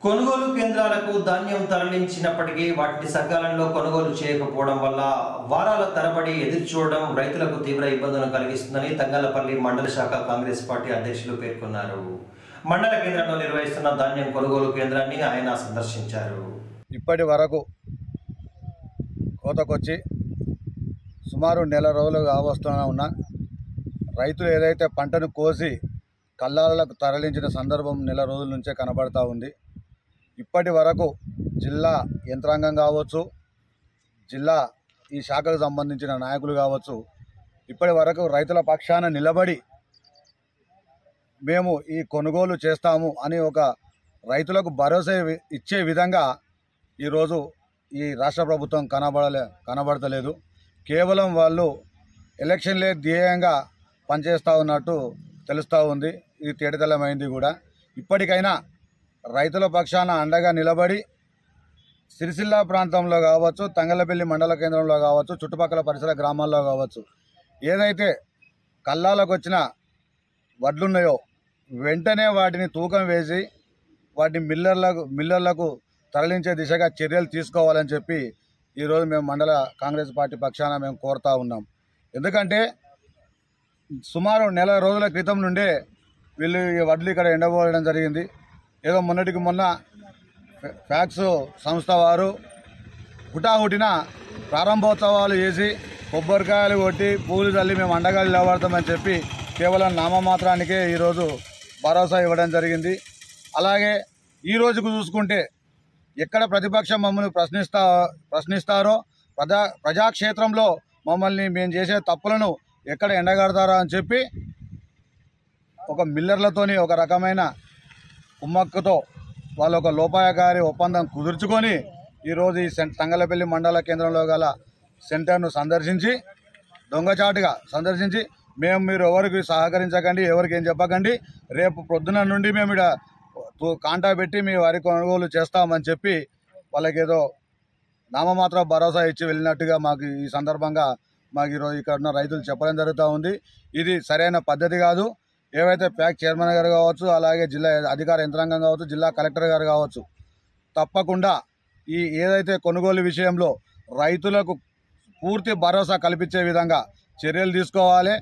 కొనుగోలు కేంద్రాలకు ధాన్యం తరలించినప్పటికీ వాటిని సకాలంలో కొనుగోలు చేయకపోవడం వల్ల వారాల తరబడి ఎదురు చూడడం రైతులకు తీవ్ర ఇబ్బందులను కలిగిస్తుందని తంగలపల్లి మండల శాఖ కాంగ్రెస్ పార్టీ అధ్యక్షులు పేర్కొన్నారు మండల కేంద్రంలో నిర్వహిస్తున్న ధాన్యం కొనుగోలు కేంద్రాన్ని ఆయన సందర్శించారు ఇప్పటి వరకు కోతకొచ్చి సుమారు నెల రోజులు కావస్తున్నా ఉన్న రైతులు ఏదైతే పంటను కోసి కల్లాలకు తరలించిన సందర్భం నెల రోజుల నుంచే కనబడతా ఉంది ఇప్పటి వరకు జిల్లా యంత్రాంగం కావచ్చు జిల్లా ఈ శాఖకు సంబంధించిన నాయకులు కావచ్చు ఇప్పటి వరకు రైతుల పక్షాన నిలబడి మేము ఈ కొనుగోలు చేస్తాము అని ఒక రైతులకు భరోసా ఇ- ఇచ్చే విధంగా ఈరోజు ఈ రాష్ట్ర ప్రభుత్వం కనబడలే కనబడతలేదు కేవలం వాళ్ళు ఎలక్షన్లే ధ్యేయంగా పనిచేస్తూ ఉన్నట్టు తెలుస్తూ ఉంది ఇది తేటతెల్లమైంది కూడా ఇప్పటికైనా రైతుల పక్షాన అండగా నిలబడి సిరిసిల్ల ప్రాంతంలో కావచ్చు తంగలపల్లి మండల కేంద్రంలో కావచ్చు చుట్టుపక్కల పరిసర గ్రామాల్లో కావచ్చు ఏదైతే కల్లాలకు వచ్చిన వడ్లున్నాయో వెంటనే వాటిని తూకం వేసి వాటిని మిల్లర్లకు మిల్లర్లకు తరలించే దిశగా చర్యలు తీసుకోవాలని చెప్పి ఈరోజు మేము మండల కాంగ్రెస్ పార్టీ పక్షాన మేము కోరుతా ఉన్నాం ఎందుకంటే సుమారు నెల రోజుల క్రితం నుండే వీళ్ళు ఈ వడ్లు ఇక్కడ ఎండబోయడం జరిగింది ఏదో మొన్నటికి మొన్న ఫ్యా- ఫ్యాక్స్ సంస్థ వారు హుటాహుటిన ప్రారంభోత్సవాలు చేసి కొబ్బరికాయలు కొట్టి పూలు చల్లి మేము అండగా నిలబడతామని చెప్పి కేవలం నామమాత్రానికే ఈరోజు భరోసా ఇవ్వడం జరిగింది అలాగే ఈ రోజుకు చూసుకుంటే ఎక్కడ ప్రతిపక్షం మమ్మల్ని ప్రశ్నిస్తా ప్రశ్నిస్తారో ప్రజా ప్రజాక్షేత్రంలో మమ్మల్ని మేము చేసే తప్పులను ఎక్కడ ఎండగడతారో అని చెప్పి ఒక మిల్లర్లతోని ఒక రకమైన కుమ్మక్కుతో వాళ్ళు ఒక లోపాయకారి ఒప్పందం కుదుర్చుకొని ఈరోజు ఈ సెంట్ తంగలపల్లి మండల కేంద్రంలో గల సెంటర్ను సందర్శించి దొంగచాటుగా సందర్శించి మేము మీరు ఎవరికి సహకరించకండి ఎవరికి ఏం చెప్పకండి రేపు పొద్దున నుండి మేము ఇక్కడ కాంటా పెట్టి మీ వరి కొనుగోలు చేస్తామని చెప్పి వాళ్ళకి ఏదో నామమాత్ర భరోసా ఇచ్చి వెళ్ళినట్టుగా మాకు ఈ సందర్భంగా మాకు ఈరోజు ఇక్కడ ఉన్న రైతులు చెప్పడం జరుగుతూ ఉంది ఇది సరైన పద్ధతి కాదు ఏవైతే ప్యాక్ చైర్మన్ గారు కావచ్చు అలాగే జిల్లా అధికార యంత్రాంగం కావచ్చు జిల్లా కలెక్టర్ గారు కావచ్చు తప్పకుండా ఈ ఏదైతే కొనుగోలు విషయంలో రైతులకు పూర్తి భరోసా కల్పించే విధంగా చర్యలు తీసుకోవాలి